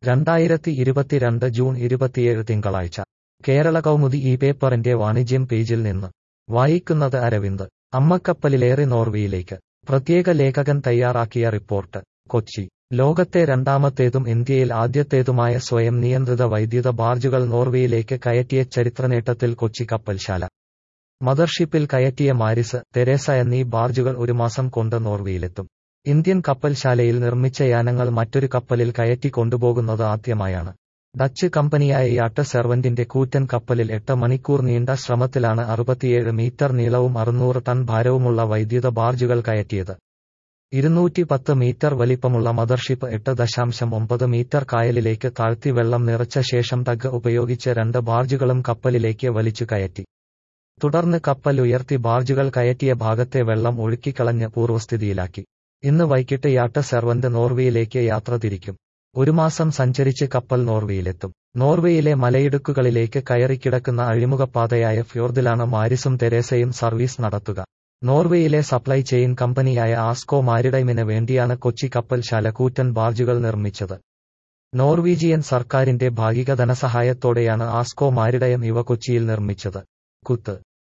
രണ്ടായിരത്തി ഇരുപത്തിരണ്ട് ജൂൺ ഇരുപത്തിയേഴ് തിങ്കളാഴ്ച കേരള കൗമുദി ഈ പേപ്പറിന്റെ വാണിജ്യം പേജിൽ നിന്ന് വായിക്കുന്നത് അരവിന്ദ് അമ്മക്കപ്പലിലേറി നോർവേയിലേക്ക് പ്രത്യേക ലേഖകൻ തയ്യാറാക്കിയ റിപ്പോർട്ട് കൊച്ചി ലോകത്തെ രണ്ടാമത്തേതും ഇന്ത്യയിൽ ആദ്യത്തേതുമായ സ്വയം നിയന്ത്രിത വൈദ്യുത ബാർജുകൾ നോർവേയിലേക്ക് കയറ്റിയ ചരിത്രനേട്ടത്തിൽ കൊച്ചി കപ്പൽശാല മദർഷിപ്പിൽ കയറ്റിയ മാരിസ് തെരേസ എന്നീ ബാർജുകൾ ഒരു മാസം കൊണ്ട് നോർവേയിലെത്തും ഇന്ത്യൻ കപ്പൽശാലയിൽ നിർമ്മിച്ച യാനങ്ങൾ മറ്റൊരു കപ്പലിൽ കയറ്റി കൊണ്ടുപോകുന്നത് ആദ്യമായാണ് ഡച്ച് കമ്പനിയായ യാട്ട് സെർവന്റിന്റെ കൂറ്റൻ കപ്പലിൽ എട്ട് മണിക്കൂർ നീണ്ട ശ്രമത്തിലാണ് അറുപത്തിയേഴ് മീറ്റർ നീളവും അറുന്നൂറ് ടൺ ഭാരവുമുള്ള വൈദ്യുത ബാർജുകൾ കയറ്റിയത് ഇരുന്നൂറ്റി പത്ത് മീറ്റർ വലിപ്പമുള്ള മദർഷിപ്പ് എട്ട് ദശാംശം ഒമ്പത് മീറ്റർ കായലിലേക്ക് താഴ്ത്തി വെള്ളം നിറച്ച ശേഷം ടഗ് ഉപയോഗിച്ച് രണ്ട് ബാർജുകളും കപ്പലിലേക്ക് വലിച്ചു കയറ്റി തുടർന്ന് കപ്പൽ ഉയർത്തി ബാർജുകൾ കയറ്റിയ ഭാഗത്തെ വെള്ളം ഒഴുക്കിക്കളഞ്ഞ് പൂർവ്വസ്ഥിതിയിലാക്കി ഇന്ന് വൈകിട്ട് യാട്ട് സെർവന്റ് നോർവേയിലേക്ക് യാത്ര തിരിക്കും ഒരു മാസം സഞ്ചരിച്ച് കപ്പൽ നോർവേയിലെത്തും നോർവേയിലെ മലയിടുക്കുകളിലേക്ക് കയറിക്കിടക്കുന്ന അഴിമുഖപ്പാതയായ ഫ്യോർദിലാണ് മാരിസും തെരേസയും സർവീസ് നടത്തുക നോർവേയിലെ സപ്ലൈ ചെയിൻ കമ്പനിയായ ആസ്കോ മാരിടൈമിന് വേണ്ടിയാണ് കൊച്ചി കപ്പൽശാല കൂറ്റൻ ബാർജുകൾ നിർമ്മിച്ചത് നോർവീജിയൻ സർക്കാരിന്റെ ഭാഗിക ധനസഹായത്തോടെയാണ് ആസ്കോ മാരിടയം ഇവ കൊച്ചിയിൽ നിർമ്മിച്ചത് കുത്ത്